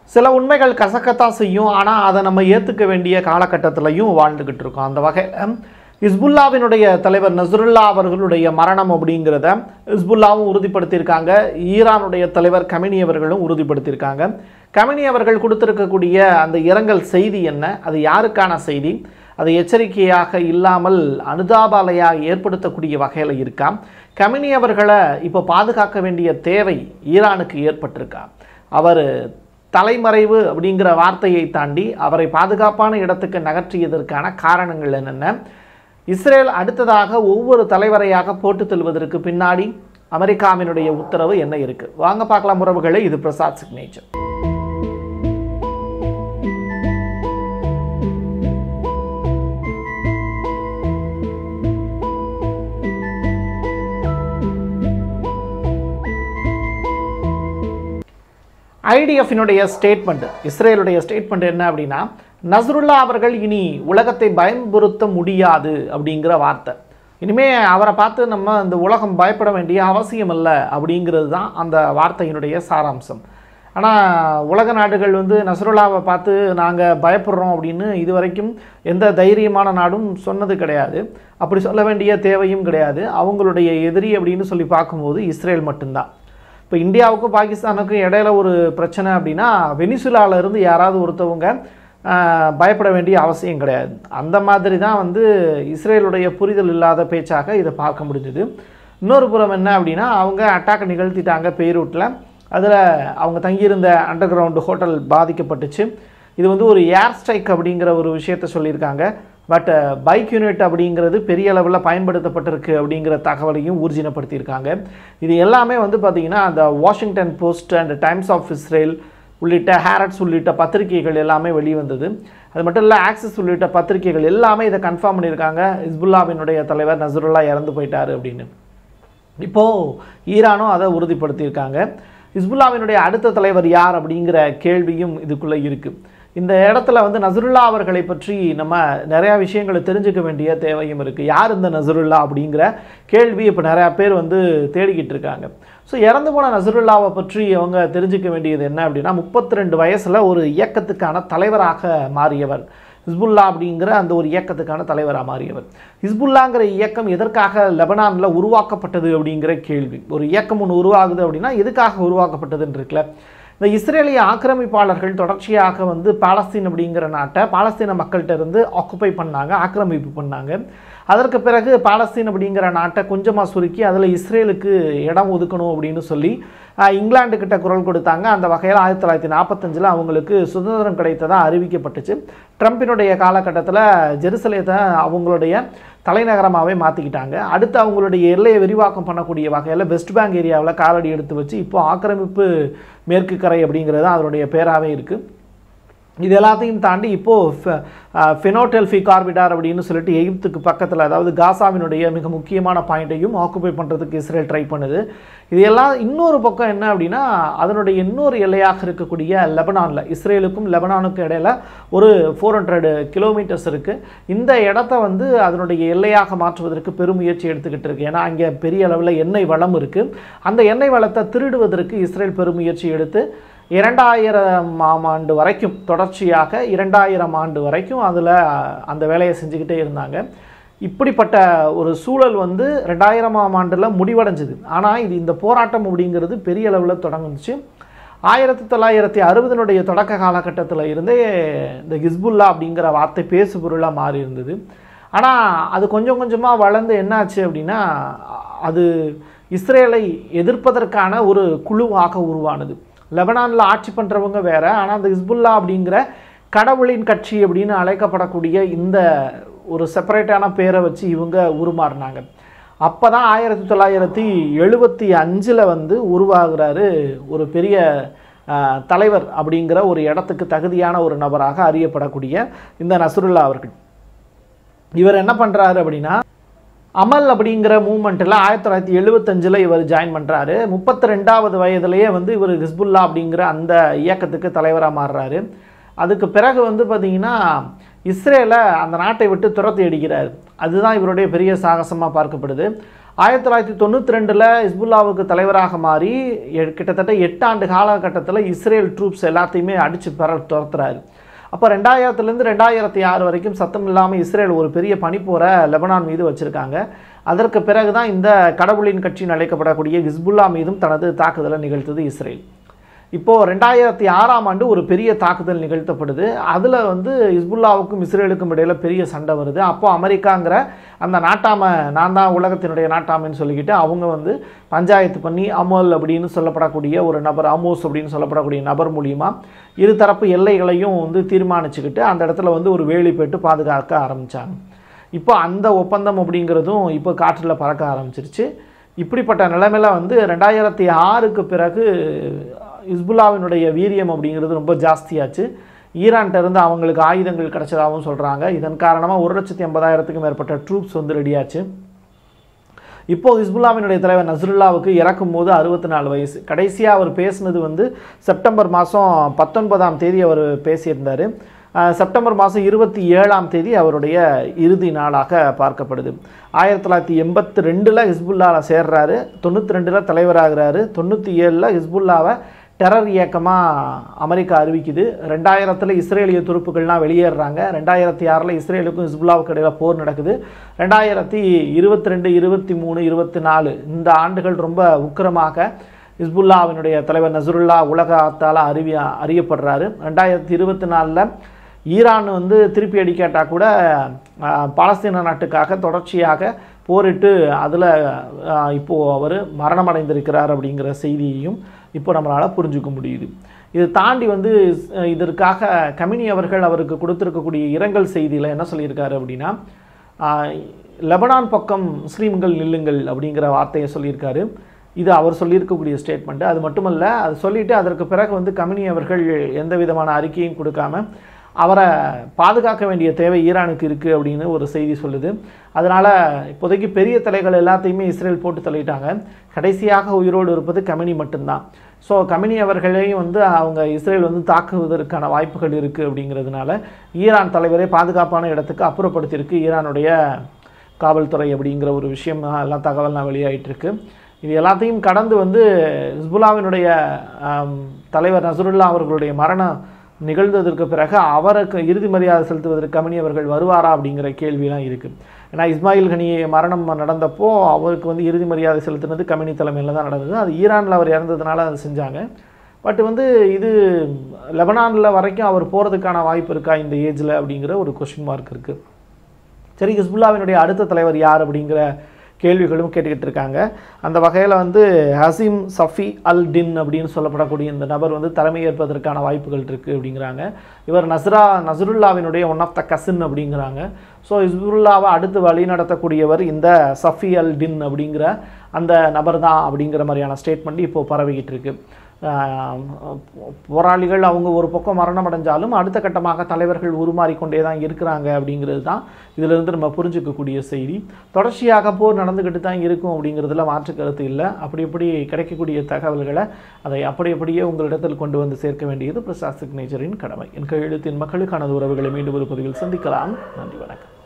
சில உண்மைகள் கசக்கத்தான் செய்யும் ஆனால் அதை நம்ம ஏற்றுக்க வேண்டிய காலகட்டத்திலையும் வாழ்ந்துக்கிட்டு இருக்கோம் அந்த வகையில் ஹிஸ்புல்லாவினுடைய தலைவர் நஸ்ருல்லா அவர்களுடைய மரணம் அப்படிங்கிறத ஹிஸ்புல்லாவும் உறுதிப்படுத்தியிருக்காங்க ஈரானுடைய தலைவர் கமினி அவர்களும் உறுதிப்படுத்தியிருக்காங்க கமினி அவர்கள் கொடுத்திருக்கக்கூடிய அந்த இரங்கல் செய்தி என்ன அது யாருக்கான செய்தி அது எச்சரிக்கையாக இல்லாமல் அனுதாபாலையாக ஏற்படுத்தக்கூடிய வகையில் இருக்கா கமினி அவர்களை இப்போ பாதுகாக்க வேண்டிய தேவை ஈரானுக்கு ஏற்பட்டிருக்கா அவர் தலைமறைவு அப்படிங்கிற வார்த்தையை தாண்டி அவரை பாதுகாப்பான இடத்துக்கு நகர்த்தியதற்கான காரணங்கள் என்னென்ன இஸ்ரேல் அடுத்ததாக ஒவ்வொரு தலைவரையாக போட்டு தள்ளுவதற்கு பின்னாடி அமெரிக்காவினுடைய உத்தரவு என்ன இருக்கு வாங்க பார்க்கலாம் உறவுகளை இது பிரசாத் சிக்னேச்சர் ஐடிஎஃபினுடைய ஸ்டேட்மெண்ட் இஸ்ரேலுடைய ஸ்டேட்மெண்ட் என்ன அப்படின்னா நஸ்ருல்லா அவர்கள் இனி உலகத்தை பயன்படுத்த முடியாது அப்படிங்கிற வார்த்தை இனிமே அவரை பார்த்து நம்ம இந்த உலகம் பயப்பட வேண்டிய அவசியம் இல்லை அப்படிங்கிறது தான் அந்த வார்த்தையினுடைய சாராம்சம் ஆனால் உலக நாடுகள் வந்து நஸ்ருல்லாவை பார்த்து நாங்கள் பயப்படுறோம் அப்படின்னு இதுவரைக்கும் எந்த தைரியமான நாடும் சொன்னது கிடையாது அப்படி சொல்ல வேண்டிய தேவையும் கிடையாது அவங்களுடைய எதிரி அப்படின்னு சொல்லி பார்க்கும்போது இஸ்ரேல் மட்டும்தான் இப்போ இந்தியாவுக்கும் பாகிஸ்தானுக்கும் இடையில ஒரு பிரச்சனை அப்படின்னா வெனிசுலால இருந்து யாராவது ஒருத்தவங்க ஆஹ், பயப்பட வேண்டிய அவசியம் கிடையாது அந்த மாதிரி தான் வந்து இஸ்ரேலுடைய புரிதல் இல்லாத பேச்சாக இதை பார்க்க முடிஞ்சுது இன்னொரு புறம் என்ன அப்படின்னா அவங்க அட்டாக் நிகழ்த்திட்டாங்க பெய்ரூட்டில் அதில் அவங்க தங்கியிருந்த அண்டர் கிரவுண்டு ஹோட்டல் பாதிக்கப்பட்டுச்சு இது வந்து ஒரு ஏர் ஸ்ட்ரைக் அப்படிங்கிற ஒரு விஷயத்த சொல்லியிருக்காங்க பட் பைக் யூனிட் அப்படிங்கிறது பெரிய அளவில் பயன்படுத்தப்பட்டிருக்கு அப்படிங்கிற தகவலையும் ஊர்ஜினப்படுத்தியிருக்காங்க இது எல்லாமே வந்து பார்த்திங்கன்னா அந்த Washington Post and Times of Israel உள்ளிட்ட ஹேரட்ஸ் உள்ளிட்ட பத்திரிகைகள் எல்லாமே வெளிவந்தது அது மட்டும் இல்லை ஆக்சிஸ் உள்ளிட்ட பத்திரிகைகள் எல்லாமே இதை கன்ஃபார்ம் பண்ணியிருக்காங்க ஹிஸ்புல்லாவினுடைய தலைவர் நசருல்லா இறந்து போயிட்டாரு அப்படின்னு இப்போது ஈரானும் அதை உறுதிப்படுத்தியிருக்காங்க ஹிஸ்புல்லாவினுடைய அடுத்த தலைவர் யார் அப்படிங்கிற கேள்வியும் இதுக்குள்ளே இருக்குது இந்த இடத்துல வந்து நசருல்லா அவர்களை பற்றி நம்ம நிறையா விஷயங்களை தெரிஞ்சுக்க வேண்டிய தேவையும் இருக்குது யார் இந்த நசருல்லா அப்படிங்கிற கேள்வி இப்போ நிறையா பேர் வந்து தேடிக்கிட்டு இருக்காங்க ஸோ இறந்து போன நசருல்லாவை பற்றி அவங்க தெரிஞ்சுக்க வேண்டியது என்ன அப்படின்னா முப்பத்தி ரெண்டு வயசில் ஒரு இயக்கத்துக்கான தலைவராக மாறியவர் ஹிஸ்புல்லா அப்படிங்கிற அந்த ஒரு இயக்கத்துக்கான தலைவராக மாறியவர் ஹிஸ்புல்லாங்கிற இயக்கம் எதற்காக லெபனானில் உருவாக்கப்பட்டது அப்படிங்கிற கேள்வி ஒரு இயக்கம் ஒன்று உருவாகுது அப்படின்னா எதுக்காக உருவாக்கப்பட்டதுன்னு இருக்குல்ல இந்த இஸ்ரேலிய ஆக்கிரமிப்பாளர்கள் தொடர்ச்சியாக வந்து பாலஸ்தீன் அப்படிங்கிற நாட்டை பாலஸ்தீன மக்கள்கிட்ட இருந்து ஆக்குப்பை பண்ணாங்க ஆக்கிரமிப்பு பண்ணாங்க அதற்கு பிறகு பாலஸ்தீன் அப்படிங்கிற நாட்டை கொஞ்சமாக சுருக்கி அதில் இஸ்ரேலுக்கு இடம் ஒதுக்கணும் அப்படின்னு சொல்லி ஆஹ், இங்கிலாந்து கிட்ட குரல் கொடுத்தாங்க அந்த வகையில் ஆயிரத்தி தொள்ளாயிரத்தி நாற்பத்தஞ்சில் அவங்களுக்கு சுதந்திரம் கிடைத்ததாக அறிவிக்கப்பட்டுச்சு ட்ரம்பினுடைய காலகட்டத்தில் ஜெருசலேத்தை அவங்களுடைய தலைநகரமாகவே மாற்றிக்கிட்டாங்க அடுத்து அவங்களுடைய எல்லையை விரிவாக்கம் பண்ணக்கூடிய வகையில் வெஸ்ட் பேங்க் ஏரியாவில் காலடி எடுத்து வச்சு இப்போ ஆக்கிரமிப்பு மேற்கு கரை அப்படிங்கிறது தான் அதனுடைய பேராகவே இருக்குது இது எல்லாத்தையும் தாண்டி இப்போது ஃபெனோடெல்ஃபி கார்பிடார் அப்படின்னு சொல்லிட்டு எகிப்துக்கு பக்கத்தில் அதாவது காசாவினுடைய மிக முக்கியமான பாயிண்ட்டையும் ஆக்குபை பண்ணுறதுக்கு இஸ்ரேல் ட்ரை பண்ணுது இது எல்லாம் இன்னொரு பக்கம் என்ன அப்படின்னா அதனுடைய இன்னொரு எல்லையாக இருக்கக்கூடிய லெபனானில் இஸ்ரேலுக்கும் லெபனானுக்கும் இடையில ஒரு ஃபோர் ஹண்ட்ரட் கிலோமீட்டர்ஸ் இருக்குது இந்த இடத்த வந்து அதனுடைய எல்லையாக மாற்றுவதற்கு பெருமுயற்சி எடுத்துக்கிட்டு இருக்கு ஏன்னா அங்கே பெரிய அளவில் எண்ணெய் வளம் இருக்குது அந்த எண்ணெய் வளத்தை திருடுவதற்கு இஸ்ரேல் பெருமுயற்சி எடுத்து இரண்டாயிரம் ஆண்டு வரைக்கும் தொடர்ச்சியாக இரண்டாயிரம் ஆண்டு வரைக்கும் அதில் அந்த வேலையை செஞ்சுக்கிட்டே இருந்தாங்க இப்படிப்பட்ட ஒரு சூழல் வந்து ரெண்டாயிரமாம் ஆண்டில் முடிவடைஞ்சுது ஆனால் இது இந்த போராட்டம் அப்படிங்கிறது பெரிய அளவில் தொடங்குச்சு ஆயிரத்தி தொள்ளாயிரத்தி அறுபதனுடைய தொடக்க காலகட்டத்தில் இருந்தே இந்த ஹிஸ்புல்லா அப்படிங்கிற வார்த்தை பேசு பொருளாக மாறி இருந்தது ஆனால் அது கொஞ்சம் கொஞ்சமாக வளர்ந்து என்னாச்சு அப்படின்னா அது இஸ்ரேலை எதிர்ப்பதற்கான ஒரு குழுவாக உருவானது லெபனானில் ஆட்சி பண்ணுறவங்க வேற ஆனால் அந்த ஹிஸ்புல்லா அப்படிங்கிற கடவுளின் கட்சி அப்படின்னு அழைக்கப்படக்கூடிய இந்த ஒரு செப்பரேட்டான பேரை வச்சு இவங்க உருமாறினாங்க அப்போ தான் ஆயிரத்தி தொள்ளாயிரத்தி எழுபத்தி அஞ்சில் வந்து உருவாகிறாரு ஒரு பெரிய ஆஹ், தலைவர் அப்படிங்கிற ஒரு இடத்துக்கு தகுதியான ஒரு நபராக அறியப்படக்கூடிய இந்த நசுருல்லா அவர்கள் இவர் என்ன பண்ணுறாரு அப்படின்னா அமல் அப்படிங்கிற மூமெண்ட்டில் ஆயிரத்தி தொள்ளாயிரத்தி எழுபத்தஞ்சில் இவர் ஜாயின் பண்ணுறாரு முப்பத்தி ரெண்டாவது வயதுலேயே வந்து இவர் ஹிஸ்புல்லா அப்படிங்கிற அந்த இயக்கத்துக்கு தலைவராக மாறுறாரு அதுக்கு பிறகு வந்து பார்த்தீங்கன்னா இஸ்ரேலை அந்த நாட்டை விட்டு துரத்தி அடிக்கிறார் அதுதான் இவருடைய பெரிய சாகசமாக பார்க்கப்படுது ஆயிரத்தி தொள்ளாயிரத்தி தொண்ணூற்றி ரெண்டில் இஸ்புல்லாவுக்கு தலைவராக மாறி எ- கிட்டத்தட்ட எட்டு ஆண்டு காலகட்டத்தில் இஸ்ரேல் ட்ரூப்ஸ் எல்லாத்தையுமே அடித்து பெற துரத்துறாரு அப்போ ரெண்டாயிரத்துலேருந்து ரெண்டாயிரத்தி ஆறு வரைக்கும் சத்தம் இல்லாமல் இஸ்ரேல் ஒரு பெரிய பனிப்போரை லெபனான் மீது வச்சுருக்காங்க அதற்கு பிறகு தான் இந்த கடவுளின் கட்சின்னு அழைக்கப்படக்கூடிய ஹிஸ்புல்லா மீதும் தனது தாக்குதலை நிகழ்த்தது இஸ்ரேல் இப்போது ரெண்டாயிரத்தி ஆறாம் ஆண்டு ஒரு பெரிய தாக்குதல் நிகழ்த்தப்படுது அதில் வந்து ஹிஸ்புல்லாவுக்கும் இஸ்ரேலுக்கும் இடையில பெரிய சண்டை வருது அப்போ அமெரிக்காங்கிற அந்த நாட்டாம நான் தான் உலகத்தினுடைய நாட்டாமைன்னு சொல்லிக்கிட்டு அவங்க வந்து பஞ்சாயத்து பண்ணி அமோல் அப்படின்னு சொல்லப்படக்கூடிய ஒரு நபர் அமோஸ் அப்படின்னு சொல்லப்படக்கூடிய நபர் மூலியமா இருதரப்பு எல்லைகளையும் வந்து தீர்மானிச்சுக்கிட்டு அந்த இடத்துல வந்து ஒரு வேலி போட்டு பாதுகாக்க ஆரம்பித்தாங்க இப்போ அந்த ஒப்பந்தம் அப்படிங்கிறதும் இப்போ காற்றில் பறக்க ஆரம்பிச்சிருச்சு இப்படிப்பட்ட நிலைமையில வந்து ரெண்டாயிரத்தி ஆறுக்கு பிறகு இஸ்புல்லாவினுடைய வீரியம் அப்படிங்கிறது ரொம்ப ஜாஸ்தியாச்சு ஈரான்ட்ட இருந்து அவங்களுக்கு ஆயுதங்கள் கிடைச்சதாகவும் சொல்கிறாங்க இதன் காரணமாக ஒரு லட்சத்தி எண்பதாயிரத்துக்கும் மேற்பட்ட ட்ரூப்ஸ் வந்து ரெடியாச்சு இப்போ ஹிஸ்புல்லாவினுடைய தலைவர் நஸ்ருல்லாவுக்கு இறக்கும் போது அறுபத்தி நாலு வயசு கடைசியாக அவர் பேசினது வந்து செப்டம்பர் மாதம் பத்தொன்பதாம் தேதி அவர் பேசியிருந்தார் அஹ், செப்டம்பர் மாதம் இருபத்தி ஏழாம் தேதி அவருடைய இறுதி நாளாக பார்க்கப்படுது ஆயிரத்தி தொள்ளாயிரத்தி எண்பத்தி ரெண்டில் ஹிஸ்புல்லாவில் சேர்றாரு தொண்ணூற்றி ரெண்டில் தலைவராகிறாரு தொண்ணூற்றி ஏழில் ஹிஸ்புல்லாவை டெரர் இயக்கமாக அமெரிக்கா அறிவிக்குது ரெண்டாயிரத்தில் இஸ்ரேலிய துருப்புகள்லாம் வெளியேறுறாங்க ரெண்டாயிரத்தி ஆறில் இஸ்ரேலுக்கும் ஹிஸ்புல்லாவுக்கு இடையில போர் நடக்குது ரெண்டாயிரத்தி இருபத்தி ரெண்டு இருபத்தி மூணு இருபத்தி நாலு இந்த ஆண்டுகள் ரொம்ப உக்கிரமாக ஹிஸ்புல்லாவினுடைய தலைவர் நசருல்லா உலகத்தால் அறிவி அறியப்படுறாரு ரெண்டாயிரத்தி இருபத்தி நாலில் ஈரான் வந்து திருப்பி அடிக்காட்டா கூட ஆஹ், பாலஸ்தீன நாட்டுக்காக தொடர்ச்சியாக போரிட்டு அதில் இப்போது அவர் மரணமடைந்திருக்கிறார் அப்படிங்கிற செய்தியையும் இப்போ நம்மளால் புரிஞ்சுக்க முடியுது இது தாண்டி வந்து அஹ், இதற்காக கமினி அவர்கள் அவருக்கு கொடுத்திருக்கக்கூடிய இரங்கல் செய்தியில் என்ன சொல்லியிருக்காரு அப்படின்னா ஆஹ், லெபனான் பக்கம் முஸ்லீம்கள் நில்லுங்கள் அப்படிங்கிற வார்த்தையை சொல்லியிருக்காரு இது அவர் சொல்லியிருக்கக்கூடிய ஸ்டேட்மெண்ட் அது மட்டுமல்ல அது சொல்லிட்டு அதற்கு பிறகு வந்து கமினி அவர்கள் எந்த விதமான அறிக்கையும் கொடுக்காம அவரை பாதுகாக்க வேண்டிய தேவை ஈரானுக்கு இருக்குது அப்படின்னு ஒரு செய்தி சொல்லுது அதனால் இப்போதைக்கு பெரிய தலைகள் எல்லாத்தையுமே இஸ்ரேல் போட்டு தள்ளிட்டாங்க கடைசியாக உயிரோடு இருப்பது கமினி மட்டும்தான் ஸோ கமினி அவர்களையும் வந்து அவங்க இஸ்ரேல் வந்து தாக்குவதற்கான வாய்ப்புகள் இருக்குது அப்படிங்கிறதுனால ஈரான் தலைவரை பாதுகாப்பான இடத்துக்கு அப்புறப்படுத்தியிருக்கு ஈரானுடைய காவல்துறை அப்படிங்கிற ஒரு விஷயம் எல்லாம் தகவல்லாம் வெளியாயிட்டு இருக்கு இது எல்லாத்தையும் கடந்து வந்து ஹிஸ்புல்லாவினுடைய ஆம், தலைவர் நசருல்லா அவர்களுடைய மரணம் நிகழ்ந்ததற்கு பிறகு அவருக்கு இறுதி மரியாதை செலுத்துவதற்கு கமினி அவர்கள் வருவாரா அப்படிங்கிற கேள்விலாம் இருக்குது ஏன்னா இஸ்மாயில் கனி மரணம் நடந்தப்போ அவருக்கு வந்து இறுதி மரியாதை செலுத்தினது கமினி தலைமையில் தான் நடந்தது அது ஈரானில் அவர் இறந்ததுனால அதை செஞ்சாங்க பட் வந்து இது லெபனானில் வரைக்கும் அவர் போகிறதுக்கான வாய்ப்பு இருக்கா இந்த ஏஜில் அப்படிங்கிற ஒரு கொஷின் மார்க் இருக்குது சரி ஹிஸ்புல்லாவினுடைய அடுத்த தலைவர் யார் அப்படிங்கிற கேள்விகளும் கேட்டுக்கிட்டு இருக்காங்க அந்த வகையில் வந்து ஹசீம் சஃபி அல் டின் அப்படின்னு சொல்லப்படக்கூடிய இந்த நபர் வந்து தலைமை ஏற்பதற்கான வாய்ப்புகள் இருக்குது அப்படிங்கிறாங்க இவர் நஸ்ரா நஸ்ருல்லாவினுடைய ஒன் ஆஃப் த கசின் அப்படிங்கிறாங்க ஸோ ஹிஸ்புல்லாவை அடுத்து வழி நடத்தக்கூடியவர் இந்த சஃபி அல் டின் அப்படிங்கிற அந்த நபர் தான் அப்படிங்கிற மாதிரியான ஸ்டேட்மெண்ட் இப்போ பரவிக்கிட்டு இருக்கு ஆஹ் போராளிகள் அவங்க ஒரு பக்கம் மரணம் அடைஞ்சாலும் அடுத்த கட்டமாக தலைவர்கள் உருமாறிக்கொண்டே தான் இருக்கிறாங்க அப்படிங்கிறது தான் இதிலிருந்து நம்ம புரிஞ்சுக்கக்கூடிய செய்தி தொடர்ச்சியாக போர் நடந்துக்கிட்டு தான் இருக்கும் அப்படிங்கிறதுல மாற்று கருத்து இல்லை அப்படி இப்படி கிடைக்கக்கூடிய தகவல்களை அதை அப்படி அப்படியே உங்களிடத்தில் கொண்டு வந்து சேர்க்க வேண்டியது பிரசாத் சிக்னேச்சரின் கடமை என் கையெழுத்தின் மக்களுக்கான உறவுகளை மீண்டும் ஒரு பதிவில் சந்திக்கலாம் நன்றி வணக்கம்